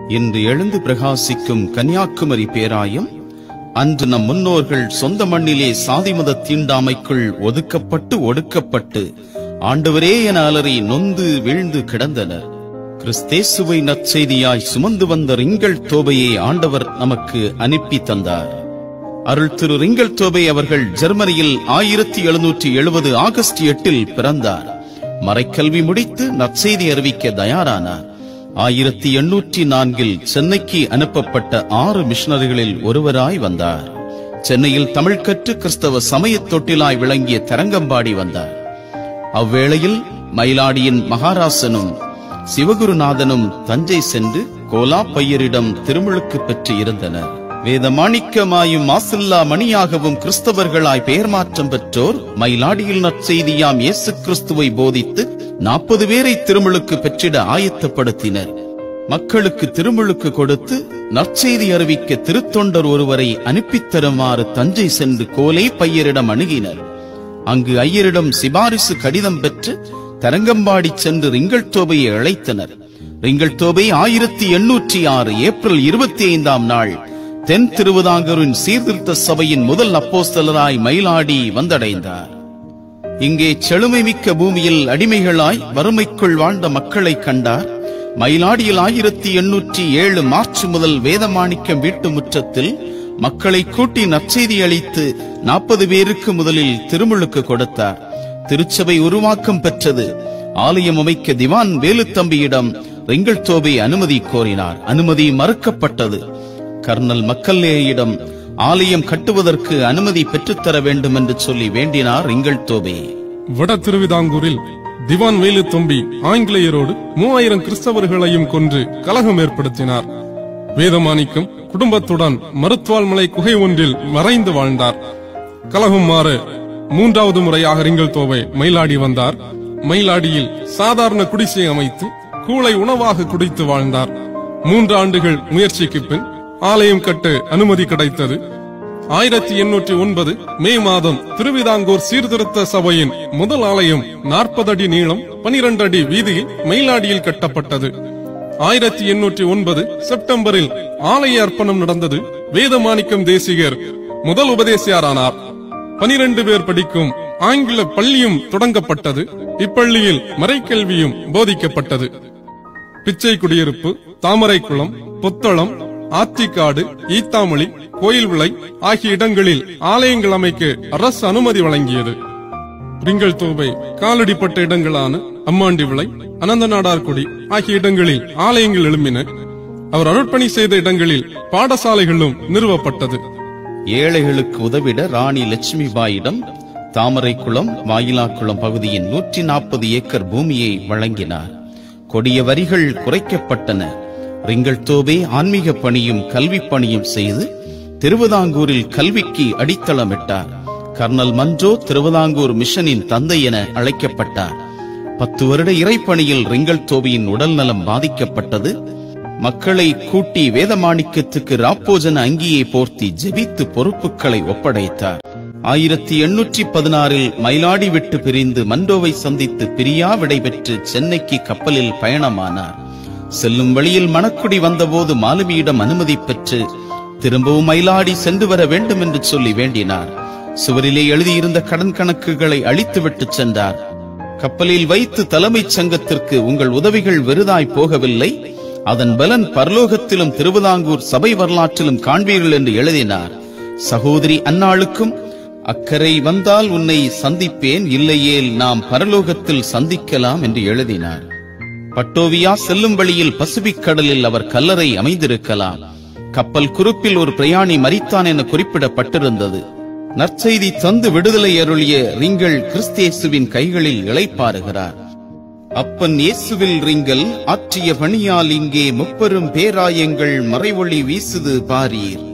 இன்று எழுந்து பிரகாசிக்கும் கன்னியாகுமரி பேராயம் அன்று நம் முன்னோர்கள் சொந்த மண்ணிலே சாதி மத தீண்டாமைக்குள் ஒதுக்கப்பட்டு ஒடுக்கப்பட்டு ஆண்டவரே என அலறி நொந்து வீழ்ந்து கிடந்தனர் கிறிஸ்தேசுவை நற்செய்தியாய் சுமந்து வந்த ரிங்கள் தோபையை ஆண்டவர் நமக்கு அனுப்பி தந்தார் அருள் திரு ரிங்கல் தோபை அவர்கள் ஜெர்மனியில் ஆயிரத்தி எழுநூற்றி எழுபது ஆகஸ்ட் எட்டில் பிறந்தார் மறைக்கல்வி முடித்து நற்செய்தி அறிவிக்க தயாரானார் ஆயிரத்தி எண்ணூற்றி நான்கில் சென்னைக்கு அனுப்பப்பட்ட ஆறு மிஷனரிகளில் ஒருவராய் வந்தார் சென்னையில் தமிழ் கற்று கிறிஸ்தவ சமயத் தொட்டிலாய் விளங்கிய தரங்கம்பாடி வந்தார் அவ்வேளையில் மயிலாடியின் மகாராசனும் சிவகுருநாதனும் தஞ்சை சென்று கோலாப்பையரிடம் திருமுழுக்கு பெற்று இருந்தனர் வேத மாணிக்கமாயும் மாசில்லா மணியாகவும் கிறிஸ்தவர்களாய் பெயர் மாற்றம் பெற்றோர் மயிலாடியில் நற்செய்தியாம் இயேசு கிறிஸ்துவை போதித்து நாற்பது பேரை திருமுழுக்கு பெற்றிட ஆயத்தப்படுத்தினர் மக்களுக்கு திருமுழுக்கு கொடுத்து நற்செய்தி அறிவிக்க திருத்தொண்டர் ஒருவரை அனுப்பித் தருமாறு தஞ்சை சென்று கோலே பையரிடம் அணுகினர் அங்கு ஐயரிடம் சிபாரிசு கடிதம் பெற்று தரங்கம்பாடி சென்று ரிங்கல் தோபையை அழைத்தனர் ரிங்கல் தோபை ஆயிரத்தி எண்ணூற்றி ஆறு ஏப்ரல் இருபத்தி ஐந்தாம் நாள் தென் திருவிதாங்கூரின் சீர்திருத்த சபையின் முதல் அப்போஸ்தலராய் மயிலாடி வந்தடைந்தார் இங்கே செழுமை மிக்க பூமியில் அடிமைகளாய் வறுமைக்குள் வாழ்ந்த மக்களை கண்டார் மயிலாடியில் ஆயிரத்தி எண்ணூற்றி ஏழு மார்ச் முதல் வேதமாணிக்கம் வீட்டு முற்றத்தில் மக்களை கூட்டி நற்செய்தி அளித்து நாற்பது பேருக்கு முதலில் திருமுழுக்கு கொடுத்தார் திருச்சபை உருவாக்கம் பெற்றது ஆலயம் அமைக்க திவான் வேலுத்தம்பியிடம் ரெங்கல் தோபை அனுமதி கோரினார் அனுமதி மறுக்கப்பட்டது கர்னல் மக்கள்லேயிடம் ஆலயம் கட்டுவதற்கு அனுமதி பெற்றுத்தர வேண்டும் என்று சொல்லி வேண்டினார் ரிங்கல் தோபே வட திருவிதாங்கூரில் திவான் வேலு தொம்பி ஆங்கிலேயரோடு மூவாயிரம் கிறிஸ்தவர்களையும் கொன்று கலகம் ஏற்படுத்தினார் வேதமாணிக்கம் குடும்பத்துடன் மருத்துவால்மலை குகை ஒன்றில் மறைந்து வாழ்ந்தார் கலகம் மாற மூன்றாவது முறையாக ரிங்கல் தோவை மயிலாடி வந்தார் மயிலாடியில் சாதாரண குடிசை அமைத்து கூளை உணவாக குடித்து வாழ்ந்தார் மூன்று ஆண்டுகள் முயற்சிக்கு பின் ஆலயம் கட்ட அனுமதி கிடைத்தது ஆயிரத்தி எண்ணூற்றி ஒன்பது மே மாதம் திருவிதாங்கூர் சீர்திருத்த சபையின் முதல் ஆலயம் நாற்பது அடி நீளம் பனிரெண்டு அடி வீதியில் மயிலாடியில் கட்டப்பட்டது ஆயிரத்தி எண்ணூற்றி ஒன்பது செப்டம்பரில் ஆலய அர்ப்பணம் நடந்தது வேதமாணிக்கம் தேசிகர் முதல் உபதேசியாரானார் பனிரெண்டு பேர் படிக்கும் ஆங்கில பள்ளியும் தொடங்கப்பட்டது இப்பள்ளியில் மறைக்கல்வியும் போதிக்கப்பட்டது பிச்சை குடியிருப்பு தாமரைக்குளம் புத்தளம் ஆத்திக்காடு ஈத்தாமொழி கோயில் விளை ஆகிய இடங்களில் ஆலயங்கள் அமைக்க அரசு அனுமதி வழங்கியது ரிங்கல் தோபை காலடிப்பட்ட இடங்களான அம்மாண்டி விளை அனந்த நாடார்குடி ஆகிய இடங்களில் ஆலயங்கள் எழும்பின அவர் அருட்பணி செய்த இடங்களில் பாடசாலைகளும் நிறுவப்பட்டது ஏழைகளுக்கு உதவிட ராணி லட்சுமிபாயிடம் தாமரைக்குளம் வாயிலாக்குளம் பகுதியின் நூற்றி நாற்பது ஏக்கர் பூமியை வழங்கினார் கொடிய வரிகள் குறைக்கப்பட்டன ரிங்கல் தோபே ஆன்மீக பணியும் கல்வி பணியும் செய்து திருவிதாங்கூரில் கல்விக்கு அடித்தளமிட்டார் கர்னல் மன்றோ திருவிதாங்கூர் மிஷனின் தந்தை என அழைக்கப்பட்டார் பத்து வருட இறைப்பணியில் ரிங்கல் தோபியின் உடல் நலம் பாதிக்கப்பட்டது மக்களை கூட்டி வேதமாணிக்கத்துக்கு ராப்போஜன அங்கியை போர்த்தி ஜெபித்து பொறுப்புகளை ஒப்படைத்தார் ஆயிரத்தி எண்ணூற்றி பதினாறில் மயிலாடி விட்டு பிரிந்து மண்டோவை சந்தித்து பிரியா விடைபெற்று சென்னைக்கு கப்பலில் பயணமானார் செல்லும் வழியில் மணக்குடி வந்தபோது மாலுமியிடம் அனுமதி பெற்று திரும்பவும் மயிலாடி சென்று வர வேண்டும் என்று சொல்லி வேண்டினார் சுவரிலே எழுதியிருந்த கடன் கணக்குகளை அழித்துவிட்டு சென்றார் கப்பலில் வைத்து தலைமைச் சங்கத்திற்கு உங்கள் உதவிகள் வெறுதாய் போகவில்லை அதன் பலன் பரலோகத்திலும் திருவிதாங்கூர் சபை வரலாற்றிலும் காண்பீர்கள் என்று எழுதினார் சகோதரி அன்னாளுக்கும் அக்கறை வந்தால் உன்னை சந்திப்பேன் இல்லையேல் நாம் பரலோகத்தில் சந்திக்கலாம் என்று எழுதினார் பட்டோவியா செல்லும் வழியில் பசிபிக் கடலில் அவர் கல்லறை அமைந்திருக்கலாம் கப்பல் குறுப்பில் ஒரு பிரயாணி மரித்தான் என குறிப்பிடப்பட்டிருந்தது நற்செய்தி தந்து விடுதலை அருளிய ரிங்கள் கிறிஸ்தேசுவின் கைகளில் இளைப்பாறுகிறார் அப்பன் இயேசுவில் ரிங்கல் ஆற்றிய பணியால் இங்கே முப்பெரும் பேராயங்கள் மறைவொளி வீசுது பாரீர்